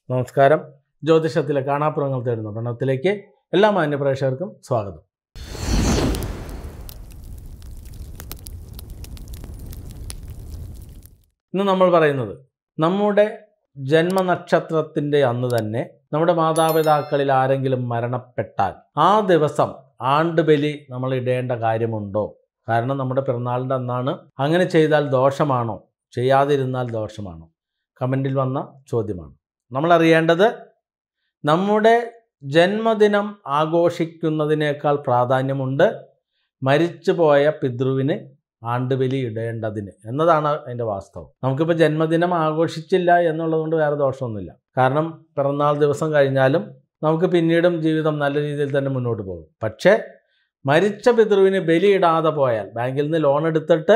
നമസ്കാരം ജ്യോതിഷത്തിലെ കാണാപ്പുറങ്ങൾ തേടുന്ന പഠനത്തിലേക്ക് എല്ലാ മാന്യപ്രേക്ഷകർക്കും സ്വാഗതം ഇന്ന് നമ്മൾ പറയുന്നത് നമ്മുടെ ജന്മനക്ഷത്രത്തിൻ്റെ അന്ന് തന്നെ നമ്മുടെ മാതാപിതാക്കളിൽ ആരെങ്കിലും മരണപ്പെട്ടാൽ ആ ദിവസം ആണ്ടുബലി നമ്മൾ ഇടേണ്ട കാര്യമുണ്ടോ കാരണം നമ്മുടെ പിറന്നാളിൻ്റെ അന്നാണ് അങ്ങനെ ചെയ്താൽ ദോഷമാണോ ചെയ്യാതിരുന്നാൽ ദോഷമാണോ കമൻറ്റിൽ വന്ന ചോദ്യമാണ് നമ്മൾ അറിയേണ്ടത് നമ്മുടെ ജന്മദിനം ആഘോഷിക്കുന്നതിനേക്കാൾ പ്രാധാന്യമുണ്ട് മരിച്ചുപോയ പിതൃവിന് ആണ്ടുബലി ഇടേണ്ടതിന് എന്നതാണ് അതിൻ്റെ വാസ്തവം നമുക്കിപ്പോൾ ജന്മദിനം ആഘോഷിച്ചില്ല എന്നുള്ളതുകൊണ്ട് വേറെ ദോഷമൊന്നുമില്ല കാരണം പിറന്നാൾ ദിവസം കഴിഞ്ഞാലും നമുക്ക് പിന്നീടും ജീവിതം നല്ല രീതിയിൽ തന്നെ മുന്നോട്ട് പോകും പക്ഷേ മരിച്ച പിതൃവിന് ബലിയിടാതെ പോയാൽ ബാങ്കിൽ നിന്ന് ലോൺ എടുത്തിട്ട്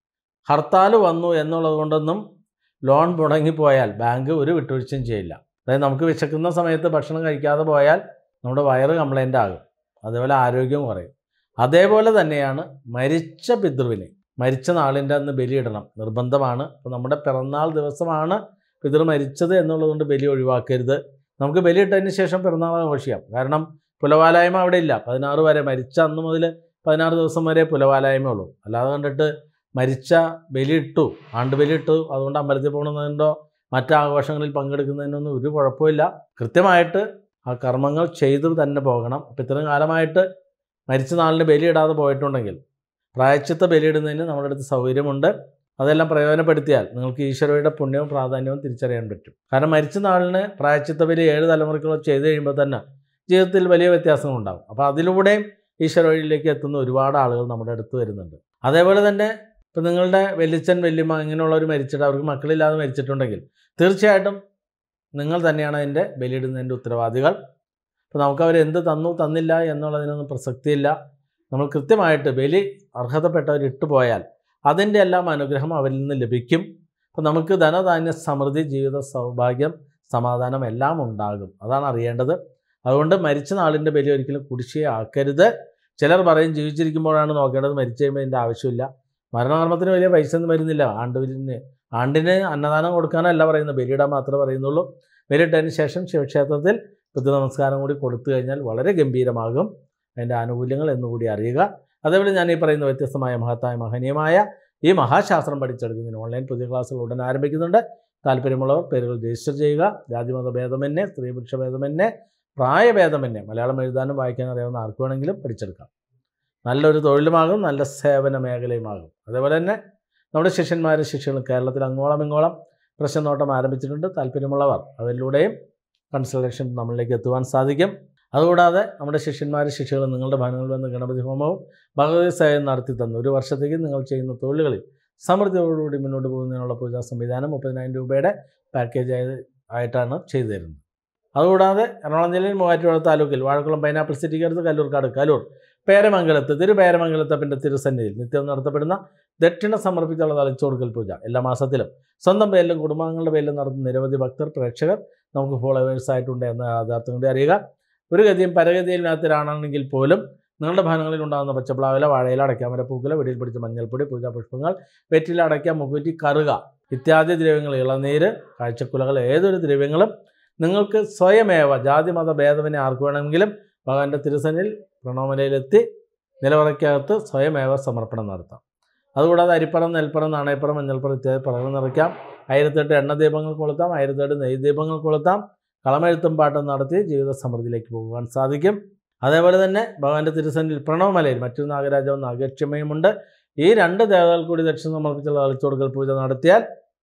ഹർത്താൽ വന്നു എന്നുള്ളത് കൊണ്ടൊന്നും ലോൺ മുടങ്ങിപ്പോയാൽ ബാങ്ക് ഒരു വിട്ടുവീഴ്ചയും ചെയ്യില്ല അതായത് നമുക്ക് വിശക്കുന്ന സമയത്ത് ഭക്ഷണം കഴിക്കാതെ പോയാൽ നമ്മുടെ വയറ് കംപ്ലൈൻ്റ് ആകും അതേപോലെ ആരോഗ്യം കുറയും അതേപോലെ തന്നെയാണ് മരിച്ച പിതൃവിന് മരിച്ച നാളിൻ്റെ അന്ന് ബലിയിടണം നിർബന്ധമാണ് അപ്പോൾ നമ്മുടെ പിറന്നാൾ ദിവസമാണ് പിതൃ മരിച്ചത് എന്നുള്ളതുകൊണ്ട് ബലി ഒഴിവാക്കരുത് നമുക്ക് ബലിയിട്ടതിന് ശേഷം പിറന്നാൾ ആഘോഷിക്കാം കാരണം പുലവാലായ്മ അവിടെ ഇല്ല പതിനാറ് വരെ മരിച്ച അന്ന് മുതൽ പതിനാറ് ദിവസം വരെ പുലവാലായ്മ ഉള്ളൂ അല്ലാതെ കണ്ടിട്ട് മരിച്ച ബലിയിട്ടു ആണ്ട് ബലിയിട്ടു അതുകൊണ്ട് അമ്പലത്തിൽ പോകുന്നതിൻ്റോ മറ്റ് ആഘോഷങ്ങളിൽ പങ്കെടുക്കുന്നതിനൊന്നും ഒരു കുഴപ്പമില്ല കൃത്യമായിട്ട് ആ കർമ്മങ്ങൾ ചെയ്തു തന്നെ പോകണം അപ്പം ഇത്രയും കാലമായിട്ട് മരിച്ച നാളിന് ബലിയിടാതെ പോയിട്ടുണ്ടെങ്കിൽ പ്രായച്ചിത്ത ബലിയിടുന്നതിന് നമ്മുടെ അടുത്ത് സൗകര്യമുണ്ട് അതെല്ലാം പ്രയോജനപ്പെടുത്തിയാൽ നിങ്ങൾക്ക് ഈശ്വരയുടെ പുണ്യവും പ്രാധാന്യവും തിരിച്ചറിയാൻ പറ്റും കാരണം മരിച്ച നാളിന് പ്രായച്ചിത്ത ബലി ഏഴ് തലമുറയ്ക്കുള്ള ചെയ്ത് കഴിയുമ്പോൾ തന്നെ ജീവിതത്തിൽ വലിയ വ്യത്യാസങ്ങളുണ്ടാകും അപ്പോൾ അതിലൂടെയും ഈശ്വര വഴിയിലേക്ക് എത്തുന്ന ഒരുപാട് ആളുകൾ നമ്മുടെ അടുത്ത് വരുന്നുണ്ട് അതേപോലെ തന്നെ ഇപ്പം നിങ്ങളുടെ വെല്ലിച്ചൻ വെല്ലിമ്മ ഇങ്ങനെയുള്ളവർ മരിച്ചിട്ട് അവർക്ക് മക്കളില്ലാതെ മരിച്ചിട്ടുണ്ടെങ്കിൽ തീർച്ചയായിട്ടും നിങ്ങൾ തന്നെയാണ് അതിൻ്റെ ബലിയിടുന്നതിൻ്റെ ഉത്തരവാദികൾ അപ്പോൾ നമുക്ക് അവർ എന്ത് തന്നു തന്നില്ല എന്നുള്ളതിനൊന്നും പ്രസക്തിയില്ല നമ്മൾ കൃത്യമായിട്ട് ബലി അർഹതപ്പെട്ടവർ ഇട്ടുപോയാൽ അതിൻ്റെ എല്ലാം അനുഗ്രഹം അവരിൽ നിന്ന് ലഭിക്കും അപ്പോൾ നമുക്ക് ധനധാന്യ സമൃദ്ധി ജീവിത സൗഭാഗ്യം സമാധാനം എല്ലാം ഉണ്ടാകും അതാണ് അറിയേണ്ടത് അതുകൊണ്ട് മരിച്ച നാളിൻ്റെ ബലി ഒരിക്കലും കുടിശ്ശികയാക്കരുത് ചിലർ പറയും ജീവിച്ചിരിക്കുമ്പോഴാണ് നോക്കേണ്ടത് മരിച്ചു കഴിയുമ്പോൾ ഇതിൻ്റെ ആവശ്യമില്ല മരണകർമ്മത്തിന് വലിയ പൈസ ഒന്നും വരുന്നില്ല ആണ്ടുവിന് ആണ്ടിന് അന്നദാനം കൊടുക്കാനല്ല പറയുന്നത് ബലിയിടാൻ മാത്രമേ പറയുന്നുള്ളൂ ബലിയിട്ടതിന് ശേഷം ശിവക്ഷേത്രത്തിൽ ബുദ്ധ നമസ്കാരം കൂടി കൊടുത്തു കഴിഞ്ഞാൽ വളരെ ഗംഭീരമാകും അതിൻ്റെ ആനുകൂല്യങ്ങൾ എന്നുകൂടി അറിയുക അതേപോലെ ഞാൻ ഈ പറയുന്ന വ്യത്യസ്തമായ മഹത്തായ മഹനീയമായ ഈ മഹാശാസ്ത്രം പഠിച്ചെടുക്കുന്നതിന് ഓൺലൈൻ പുതിയ ക്ലാസ്സുകൾ ഉടൻ ആരംഭിക്കുന്നുണ്ട് താല്പര്യമുള്ളവർ പേരുകൾ രജിസ്റ്റർ ചെയ്യുക ജാതിമത ഭേദമന്യേ സ്ത്രീ പുരുഷ ഭേദമന്യേ പ്രായഭേദമന്യേ മലയാളം എഴുതാനും വായിക്കാനും അറിയാവുന്ന ആർക്ക് വേണമെങ്കിലും പഠിച്ചെടുക്കാം നല്ലൊരു തൊഴിലുമാകും നല്ല സേവന മേഖലയുമാകും അതേപോലെ തന്നെ നമ്മുടെ ശിഷ്യന്മാരും ശിഷ്യകളും കേരളത്തിൽ അങ്ങോളം ഇങ്ങോളം പ്രശ്നനോട്ടം ആരംഭിച്ചിട്ടുണ്ട് താല്പര്യമുള്ളവർ അവരിലൂടെയും കൺസൾട്ടേഷൻ നമ്മളിലേക്ക് എത്തുവാൻ സാധിക്കും അതുകൂടാതെ നമ്മുടെ ശിഷ്യന്മാരും ശിഷ്യകളും നിങ്ങളുടെ ഭവനങ്ങളിൽ വന്ന് ഗണപതി ഹോമവും ഭഗവതി സേവനം നടത്തി തന്നു ഒരു വർഷത്തേക്ക് നിങ്ങൾ ചെയ്യുന്ന തൊഴിലുകളിൽ സമൃദ്ധിയോടുകൂടി മുന്നോട്ട് പോകുന്നതിനുള്ള പൂജാ സംവിധാനം മുപ്പതിനായിരം രൂപയുടെ പാക്കേജ് ആയത് ആയിട്ടാണ് ചെയ്തു തരുന്നത് അതുകൂടാതെ എറണാകുളം ജില്ലയിൽ മൂവാറ്റുപുഴ താലൂക്കിൽ വാഴക്കുളം പൈനാപ്പിൾ സിറ്റിക്ക് അടുത്ത് കല്ലൂർക്കാട് കലൂർ പേരമംഗലത്ത് തിരുപേരമംഗലത്തപ്പൻ്റെ തിരുസന്നിധിയിൽ നിത്യവും നടത്തപ്പെടുന്ന ദക്ഷിണ സമർപ്പിച്ചുള്ള തലച്ചോറുക്കൽ പൂജ എല്ലാ മാസത്തിലും സ്വന്തം പേരിലും കുടുംബാംഗങ്ങളുടെ പേരിലും നടത്തുന്ന നിരവധി ഭക്തർ പ്രേക്ഷകർ നമുക്ക് ഫോളോവേഴ്സ് ആയിട്ടുണ്ട് എന്ന യാഥാർത്ഥ്യം കൂടി അറിയുക ഒരു ഗതിയും പരഗതിയില്ലാത്തവരാണെങ്കിൽ പോലും നിങ്ങളുടെ ഭവനങ്ങളിൽ ഉണ്ടാകുന്ന പച്ചപ്ലാവില വാഴയില അടയ്ക്കാമര പൂക്കുല വെടിയിൽ പിടിച്ച മഞ്ഞൾപ്പൊടി പൂജാപുഷ്പങ്ങൾ വെറ്റില അടയ്ക്ക മുക്കുറ്റി കറുക ഇത്യാദി ദ്രവ്യങ്ങൾ ഇളനീര് കാഴ്ചക്കുലകൾ ഏതൊരു ദ്രവ്യങ്ങളും നിങ്ങൾക്ക് സ്വയമേവ ജാതി മത ഭേദവിനെ ആർക്ക് വേണമെങ്കിലും ഭഗവാന്റെ തിരുസനിൽ പ്രണവമലയിലെത്തി നിലവറയ്ക്കകത്ത് സ്വയമേവ സമർപ്പണം നടത്താം അതുകൂടാതെ അരിപ്പറം നെൽപ്പറം നാണയപ്പറം മഞ്ഞൾപ്പറം ഇത്യാദി പറകൾ നിറയ്ക്കാം ആയിരത്തെട്ട് എണ്ണ ദീപങ്ങൾ കൊളുത്താം ആയിരത്തെട്ട് നെയ് ദീപങ്ങൾ കൊളുത്താം കളമെഴുത്തും പാട്ടും നടത്തി ജീവിത സമൃദ്ധിയിലേക്ക് പോകുവാൻ സാധിക്കും അതേപോലെ തന്നെ ഭഗവാന്റെ തിരുസന്നിൽ പ്രണവമലയിൽ മറ്റൊരു നാഗരാജാവും നാഗക്ഷമയുമുണ്ട് ഈ രണ്ട് ദേവതകൾ കൂടി ദക്ഷിണ സമർപ്പിച്ചുള്ള കളിച്ചുകൊടുക്കൽ പൂജ നടത്തിയാൽ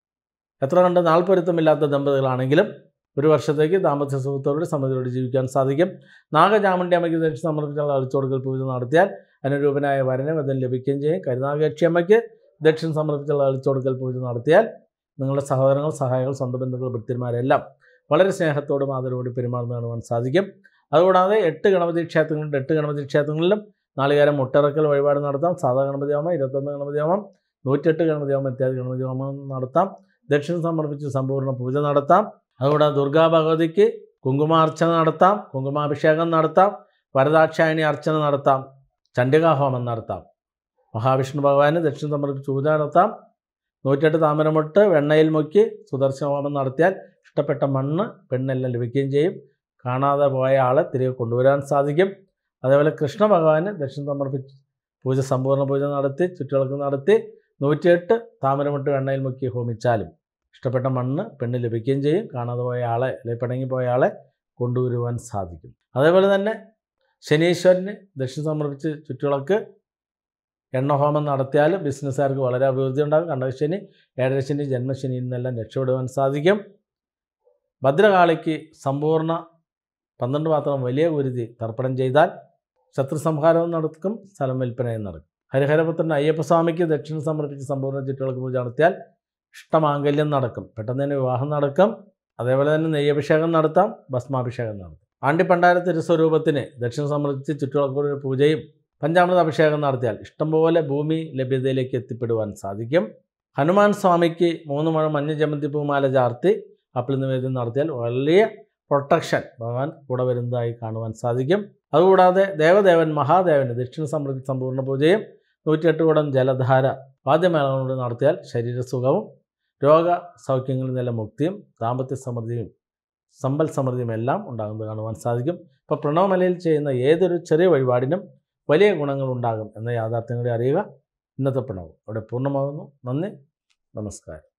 എത്ര കണ്ട് നാൾപ്പൊരുത്തമില്ലാത്ത ദമ്പതികളാണെങ്കിലും ഒരു വർഷത്തേക്ക് ദാമ്പത്യ സുഖത്തോടെ സമൃദ്ധിയോടെ ജീവിക്കാൻ സാധിക്കും നാഗചാമുണ്ടി അമ്മയ്ക്ക് ദക്ഷിണ സമർപ്പിച്ചുള്ള കളിച്ചുകൊടുക്കൽ പൂജ നടത്തിയാൽ അനുരൂപനായ വരനെ വധം ലഭിക്കുകയും ചെയ്യും കരുനാഗക്ഷി അമ്മയ്ക്ക് ദക്ഷിണ സമർപ്പിച്ചുള്ള കളിച്ചുകൊടുക്കൽ പൂജ നടത്തിയാൽ നിങ്ങളുടെ സഹോദരങ്ങൾ സഹായികൾ സ്വന്തം ബന്ധുക്കൾ ഭക്തന്മാരെല്ലാം വളരെ സ്നേഹത്തോടും ആദരവോടെ പെരുമാറുന്ന കാണുവാൻ സാധിക്കും അതുകൂടാതെ എട്ട് ഗണപതി ക്ഷേത്രങ്ങളുണ്ട് എട്ട് ഗണപതി ക്ഷേത്രങ്ങളിലും നാളികാരം മുട്ടിറക്കൽ വഴിപാട് നടത്താം സാധാ ഗണപതി ഹോമം ഇരുപത്തൊന്ന് ഗണപതി ഹോമം നൂറ്റെട്ട് ഗണപതി ഹോമം ഇത്യാദി ഗണപതി ഹോമം നടത്താം ദക്ഷിണ സമർപ്പിച്ച് സമ്പൂർണ്ണ പൂജ നടത്താം അതുകൂടാതെ ദുർഗാ ഭഗവതിക്ക് കുങ്കുമാർച്ചന നടത്താം കുങ്കുമാഭിഷേകം നടത്താം വരദാക്ഷായണി അർച്ചന നടത്താം ചണ്ഡികാഹോമം നടത്താം മഹാവിഷ്ണു ഭഗവാന് ദക്ഷിണ സമർപ്പിച്ച് പൂജ നടത്താം നൂറ്റെട്ട് താമരമുട്ട് വെണ്ണയിൽ മുക്കി സുദർശന ഹോമം നടത്തിയാൽ ഇഷ്ടപ്പെട്ട മണ്ണ് പെണ്ണെല്ലാം ലഭിക്കുകയും ചെയ്യും കാണാതെ പോയ ആളെ തിരികെ കൊണ്ടുവരാൻ സാധിക്കും അതേപോലെ കൃഷ്ണ ഭഗവാന് ദക്ഷിണ സമർപ്പിച്ച് പൂജ സമ്പൂർണ്ണ പൂജ നടത്തി ചുറ്റുവിളക്ക് നടത്തി നൂറ്റിയെട്ട് താമരമുട്ട് എണ്ണയിൽ മുക്കി ഹോമിച്ചാലും ഇഷ്ടപ്പെട്ട മണ്ണ് പെണ്ണ് ലഭിക്കുകയും ചെയ്യും കാണാതെ പോയ ആളെ അല്ലെങ്കിൽ പിണങ്ങി പോയ ആളെ കൊണ്ടുവരുവാൻ സാധിക്കും അതേപോലെ തന്നെ ശനീശ്വരന് ദക്ഷിണ സമർപ്പിച്ച് ചുറ്റുവിളക്ക് എണ്ണഹോമം നടത്തിയാൽ ബിസിനസ്സുകാർക്ക് വളരെ അഭിവൃദ്ധി ഉണ്ടാകും കണ്ടകശനി ഏഴരശനി ജന്മശനിയിൽ നിന്നെല്ലാം രക്ഷപ്പെടുവാൻ സാധിക്കും ഭദ്രകാളിക്ക് സമ്പൂർണ്ണ പന്ത്രണ്ട് പാത്രം വലിയ കുരുതി തർപ്പണം ചെയ്താൽ ശത്രു സംഹാരവും നടക്കും സ്ഥലം വിൽപ്പനയും നടക്കും ഹരിഹരപുത്രൻ അയ്യപ്പസ്വാമിക്ക് ദക്ഷിണ സമർപ്പിച്ച് സമ്പൂർണ്ണ ചുറ്റുവിളക്ക് പൂജ നടത്തിയാൽ ഇഷ്ടമാംഗല്യം നടക്കും പെട്ടെന്ന് തന്നെ വിവാഹം നടക്കും അതേപോലെ തന്നെ നെയ്യഭിഷേകം നടത്താം ഭസ്മാഭിഷേകം നടത്താം ആണ്ടിപ്പണ്ടാര തിരുസ്വരൂപത്തിന് ദക്ഷിണ സമർപ്പിച്ച് ചുറ്റുവിളക്കുകളുടെ പൂജയും പഞ്ചാമൃത അഭിഷേകം നടത്തിയാൽ ഇഷ്ടംപോലെ ഭൂമി ലഭ്യതയിലേക്ക് എത്തിപ്പെടുവാൻ സാധിക്കും ഹനുമാൻ സ്വാമിക്ക് മൂന്ന് മഴ മഞ്ഞ ജമന്തി പൂമാല ചാർത്തി അപ്പിൾ നിവേദ്യം നടത്തിയാൽ വലിയ പ്രൊട്ടക്ഷൻ ഭഗവാൻ കൂടെ വരുന്നതായി കാണുവാൻ സാധിക്കും അതുകൂടാതെ ദേവദേവൻ മഹാദേവന് ദക്ഷിണ സമൃദ്ധി സമ്പൂർണ്ണ പൂജയും നൂറ്റിയെട്ട് കുടം ജലധാര വാദ്യമേളങ്ങളോട് നടത്തിയാൽ ശരീരസുഖവും രോഗ സൗഖ്യങ്ങളിൽ നിന്നെല്ലാം മുക്തിയും ദാമ്പത്യ സമൃദ്ധിയും സമ്പൽ സമൃദ്ധിയും എല്ലാം ഉണ്ടാകുന്നത് കാണുവാൻ സാധിക്കും ഇപ്പോൾ പ്രണവമലയിൽ ചെയ്യുന്ന ഏതൊരു ചെറിയ വഴിപാടിനും വലിയ ഗുണങ്ങളുണ്ടാകും എന്ന യാഥാർത്ഥ്യങ്ങളെ അറിയുക ഇന്നത്തെ പ്രണവ് അവിടെ പൂർണ്ണമാകുന്നു നന്ദി നമസ്കാരം